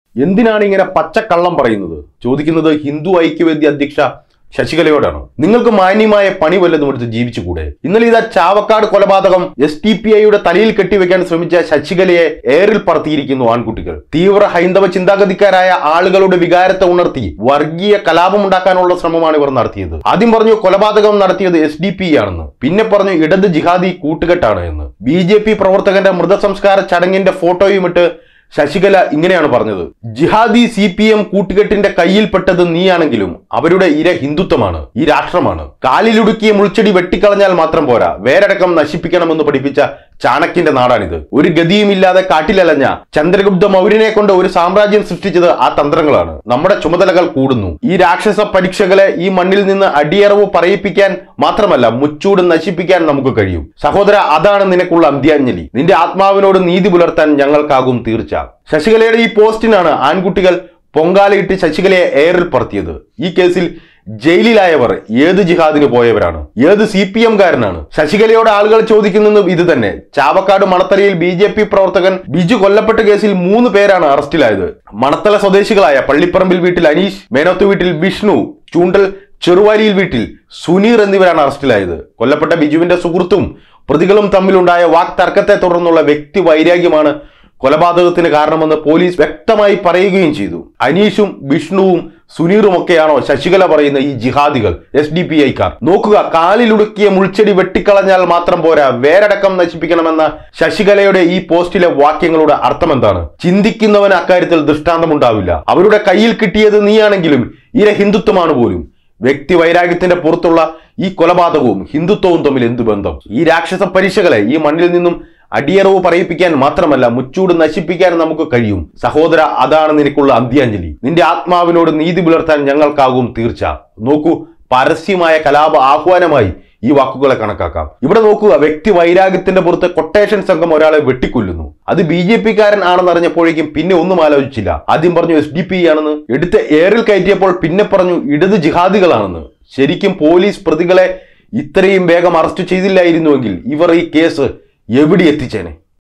എന്തിനാണ് ഇങ്ങനെ പച്ചക്കള്ളം പറയുന്നത് ചോദിക്കുന്നത് ഹിന്ദു ഐക്യവേദി അധ്യക്ഷ ശശികലയോടാണ് നിങ്ങൾക്ക് മാന്യമായ പണി വല്ലതും എടുത്ത് ജീവിച്ചുകൂടെ ഇന്നലെ ഇതാ ചാവക്കാട് കൊലപാതകം എസ് ടി പി ഐയുടെ തലയിൽ കെട്ടിവെക്കാൻ ശ്രമിച്ച ശശികലയെ എയറിൽ പറത്തിയിരിക്കുന്നു ആൺകുട്ടികൾ തീവ്ര ഹൈന്ദവ ചിന്താഗതിക്കാരായ ആളുകളുടെ വികാരത്തെ ഉണർത്തി വർഗീയ കലാപമുണ്ടാക്കാനുള്ള ശ്രമമാണ് ഇവർ നടത്തിയത് ആദ്യം പറഞ്ഞു കൊലപാതകം നടത്തിയത് എസ് ഡി പി ആണെന്ന് പിന്നെ പറഞ്ഞു ഇടത് ജിഹാദി കൂട്ടുകെട്ടാണ് എന്ന് ബി ജെ പി പ്രവർത്തകന്റെ മൃതസംസ്കാര ചടങ്ങിന്റെ ഫോട്ടോയും ഇട്ട് ശശികല ഇങ്ങനെയാണ് പറഞ്ഞത് ജിഹാദി സി പി എം കൂട്ടുകെട്ടിന്റെ കയ്യിൽപ്പെട്ടത് നീയാണെങ്കിലും അവരുടെ ഇര ഹിന്ദുത്വമാണ് ഈ രാഷ്ട്രമാണ് കാലിലുടുക്കിയ മുൾച്ചെടി വെട്ടിക്കളഞ്ഞാൽ മാത്രം പോരാ വേരടക്കം നശിപ്പിക്കണമെന്ന് പഠിപ്പിച്ച ചാണക്യന്റെ നാടാണിത് ഒരു ഗതിയുമില്ലാതെ കാട്ടിലലഞ്ഞ ചന്ദ്രഗുപ്ത മൗര്യനെ കൊണ്ട് ഒരു സാമ്രാജ്യം സൃഷ്ടിച്ചത് ആ തന്ത്രങ്ങളാണ് നമ്മുടെ ചുമതലകൾ കൂടുന്നു ഈ രാക്ഷസ പരീക്ഷകളെ ഈ മണ്ണിൽ നിന്ന് അടിയറവ് പറയിപ്പിക്കാൻ മാത്രമല്ല മുച്ചൂട് നശിപ്പിക്കാൻ നമുക്ക് കഴിയും സഹോദര അതാണ് നിനക്കുള്ള അന്ത്യാഞ്ജലി നിന്റെ ആത്മാവിനോട് നീതി പുലർത്താൻ ഞങ്ങൾക്കാകും തീർച്ച ശശികലയുടെ ഈ പോസ്റ്റിനാണ് ആൺകുട്ടികൾ പൊങ്കാലയിട്ട് ശശികലയെ എയറിൽ പറത്തിയത് ഈ കേസിൽ ജയിലിലായവർ ഏത് ജിഹാദിന് പോയവരാണ് ഏത് സി പി എംകാരനാണ് ശശികലയോട് ആളുകൾ ചോദിക്കുന്നത് ഇത് തന്നെ ചാവക്കാട് മണത്തലയിൽ ബി ജെ പി പ്രവർത്തകൻ ബിജു കൊല്ലപ്പെട്ട കേസിൽ മൂന്ന് പേരാണ് അറസ്റ്റിലായത് മണത്തല സ്വദേശികളായ പള്ളിപ്പറമ്പിൽ വീട്ടിൽ അനീഷ് മേനോത്ത് വീട്ടിൽ വിഷ്ണു ചൂണ്ടൽ ചെറുവാലിയിൽ വീട്ടിൽ സുനീർ എന്നിവരാണ് അറസ്റ്റിലായത് കൊല്ലപ്പെട്ട ബിജുവിന്റെ സുഹൃത്തും പ്രതികളും തമ്മിലുണ്ടായ വാക്തർക്കത്തെ തുടർന്നുള്ള വ്യക്തി വൈരാഗ്യമാണ് കൊലപാതകത്തിന് കാരണമെന്ന് പോലീസ് വ്യക്തമായി പറയുകയും ചെയ്തു അനീഷും വിഷ്ണുവും സുനീറും ഒക്കെയാണോ ശശികല പറയുന്ന ഈ ജിഹാദികൾ എസ് ഡി പി ഐക്കാർ നോക്കുക കാലിലുടുക്കിയ മുൾച്ചെടി വെട്ടിക്കളഞ്ഞാൽ മാത്രം പോരാ വേരടക്കം നശിപ്പിക്കണമെന്ന ശശികലയുടെ ഈ പോസ്റ്റിലെ വാക്യങ്ങളുടെ അർത്ഥം എന്താണ് ചിന്തിക്കുന്നവന് അക്കാര്യത്തിൽ ദൃഷ്ടാന്തമുണ്ടാവില്ല അവരുടെ കയ്യിൽ കിട്ടിയത് നീയാണെങ്കിലും ഇര ഹിന്ദുത്വമാണ് പോലും വ്യക്തി വൈരാഗ്യത്തിന്റെ പുറത്തുള്ള ഈ കൊലപാതകവും ഹിന്ദുത്വവും തമ്മിൽ എന്ത് ബന്ധം ഈ രാക്ഷസ പരീക്ഷകളെ ഈ മണ്ണിൽ നിന്നും അടിയറവ് പറയിപ്പിക്കാൻ മാത്രമല്ല മുച്ചൂട് നശിപ്പിക്കാൻ നമുക്ക് കഴിയും സഹോദര അതാണ് നിനക്കുള്ള അന്ത്യാഞ്ജലി നിന്റെ ആത്മാവിനോട് നീതി പുലർത്താൻ ഞങ്ങൾക്കാകും തീർച്ച നോക്കൂ പരസ്യമായ കലാപ ആഹ്വാനമായി ഈ വാക്കുകളെ കണക്കാക്കാം ഇവിടെ നോക്കുക വ്യക്തി വൈരാഗ്യത്തിന്റെ പുറത്ത് കൊട്ടേഷൻ സംഘം ഒരാളെ വെട്ടിക്കൊല്ലുന്നു അത് ബി ജെ പിക്കാരൻ ആണെന്ന് അറിഞ്ഞപ്പോഴേക്കും പിന്നെ ഒന്നും ആലോചിച്ചില്ല ആദ്യം പറഞ്ഞു എസ് ഡി പി ആണെന്ന് എടുത്ത് എയറിൽ കയറ്റിയപ്പോൾ പിന്നെ പറഞ്ഞു ഇടത് ജിഹാദികളാണെന്ന് ശരിക്കും പോലീസ് പ്രതികളെ ഇത്രയും വേഗം അറസ്റ്റ് ചെയ്തില്ലായിരുന്നുവെങ്കിൽ ഇവർ ഈ കേസ് എവിടെ എത്തിച്ചേനെ